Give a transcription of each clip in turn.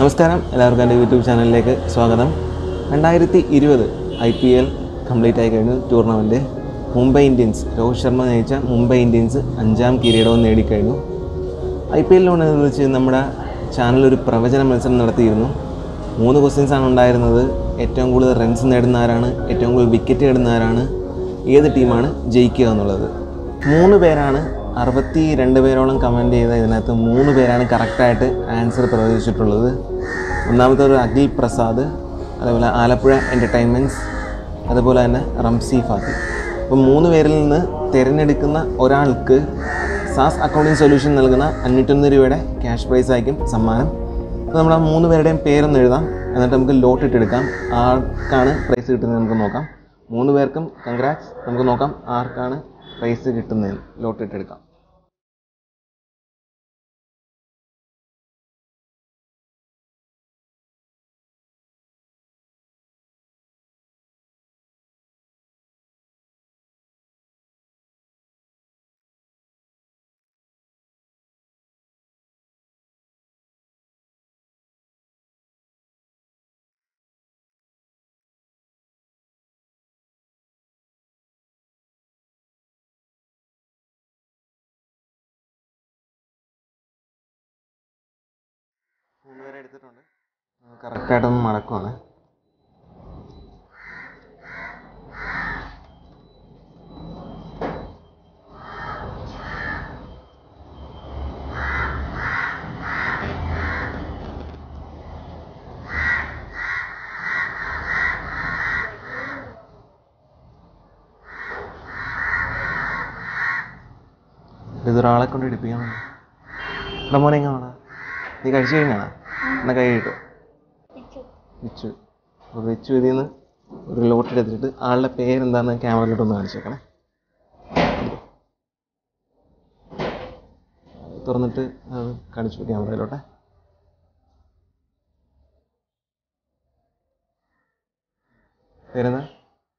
നമസ്കാരം എല്ലാവർക്കും എൻ്റെ യൂട്യൂബ് ചാനലിലേക്ക് സ്വാഗതം രണ്ടായിരത്തി ഇരുപത് ഐ പി എൽ കംപ്ലീറ്റ് ആയി കഴിഞ്ഞു ടൂർണമെൻറ്റ് മുംബൈ ഇന്ത്യൻസ് രോഹിത് ശർമ്മ നയിച്ച മുംബൈ ഇന്ത്യൻസ് അഞ്ചാം കിരീടവും നേടിക്കഴിഞ്ഞു ഐ പി എല്ലിനോടനുബന്ധിച്ച് നമ്മുടെ ചാനൽ ഒരു പ്രവചന മത്സരം നടത്തിയിരുന്നു മൂന്ന് ക്വസ്റ്റ്യൻസ് ആണ് ഉണ്ടായിരുന്നത് ഏറ്റവും കൂടുതൽ റൺസ് നേടുന്ന ആരാണ് ഏറ്റവും കൂടുതൽ വിക്കറ്റ് നേടുന്ന ആരാണ് ഏത് ടീമാണ് ജയിക്കുക എന്നുള്ളത് മൂന്ന് പേരാണ് അറുപത്തി രണ്ട് പേരോളം കമൻറ്റ് ചെയ്ത ഇതിനകത്ത് മൂന്ന് പേരാണ് കറക്റ്റായിട്ട് ആൻസർ പ്രവചിച്ചിട്ടുള്ളത് ഒന്നാമത്തെ ഒരു അഖിൽ പ്രസാദ് അതേപോലെ ആലപ്പുഴ എൻ്റർടൈൻമെൻറ്റ്സ് അതുപോലെ തന്നെ റംസി ഫാത്തി അപ്പം മൂന്ന് പേരിൽ നിന്ന് തിരഞ്ഞെടുക്കുന്ന ഒരാൾക്ക് സാസ് അക്കൗണ്ടിങ് സൊല്യൂഷൻ നൽകുന്ന അഞ്ഞൂറ്റൊന്ന് രൂപയുടെ ക്യാഷ് പ്രൈസ് ആയിരിക്കും സമ്മാനം അപ്പോൾ നമ്മൾ ആ മൂന്ന് പേരുടെയും പേരൊന്ന് എഴുതാം എന്നിട്ട് നമുക്ക് ലോട്ട് ഇട്ടെടുക്കാം ആർക്കാണ് പ്രൈസ് കിട്ടുന്നത് നമുക്ക് നോക്കാം മൂന്ന് പേർക്കും കൺഗ്രാറ്റ്സ് നമുക്ക് നോക്കാം ആർക്കാണ് പ്രൈസ് കിട്ടുന്നതെന്ന് ലോട്ട് ഇട്ടെടുക്കാം മൂന്ന് പേരെ എടുത്തിട്ടുണ്ട് കറക്റ്റായിട്ടൊന്ന് മടക്കുവാണ് ഇതൊരാളെ കൊണ്ട് എടുപ്പിക്കണം എടാ മോനെ ഇങ്ങനെ നീ കഴിച്ചു കഴിഞ്ഞാണ് എന്നാ കൈ കിട്ടും വിച്ചു അപ്പോൾ വിച്ചു ഇതിൽ നിന്ന് ഒരു ലോട്ട് എടുത്തിട്ട് ആളുടെ പേരെന്താണെന്ന് ക്യാമറയിലോട്ടൊന്ന് കാണിച്ചേക്കണേ തുറന്നിട്ട് അത് കാണിച്ചു ക്യാമറയിലോട്ടെ പേരെന്താ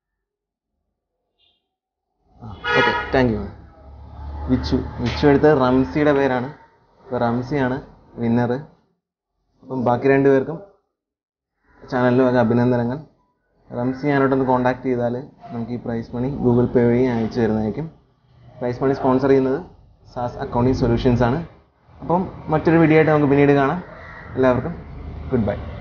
ആ okay thank you Vichu Vichu എടുത്ത റംസിയുടെ പേരാണ് അപ്പോൾ റംസിയാണ് വിന്നർ അപ്പം ബാക്കി രണ്ട് പേർക്കും ചാനലിൽ വക അഭിനന്ദനങ്ങൾ റംസി ഞാനോട്ടൊന്ന് കോൺടാക്ട് ചെയ്താൽ നമുക്ക് ഈ പ്രൈസ് മണി ഗൂഗിൾ പേ വഴി അയച്ചു തരുന്നതായിരിക്കും പ്രൈസ് മണി സ്പോൺസർ ചെയ്യുന്നത് സാസ് അക്കൗണ്ടിങ് സൊല്യൂഷൻസ് ആണ് അപ്പം മറ്റൊരു വീഡിയോ ആയിട്ട് നമുക്ക് പിന്നീട് കാണാം എല്ലാവർക്കും ഗുഡ് ബൈ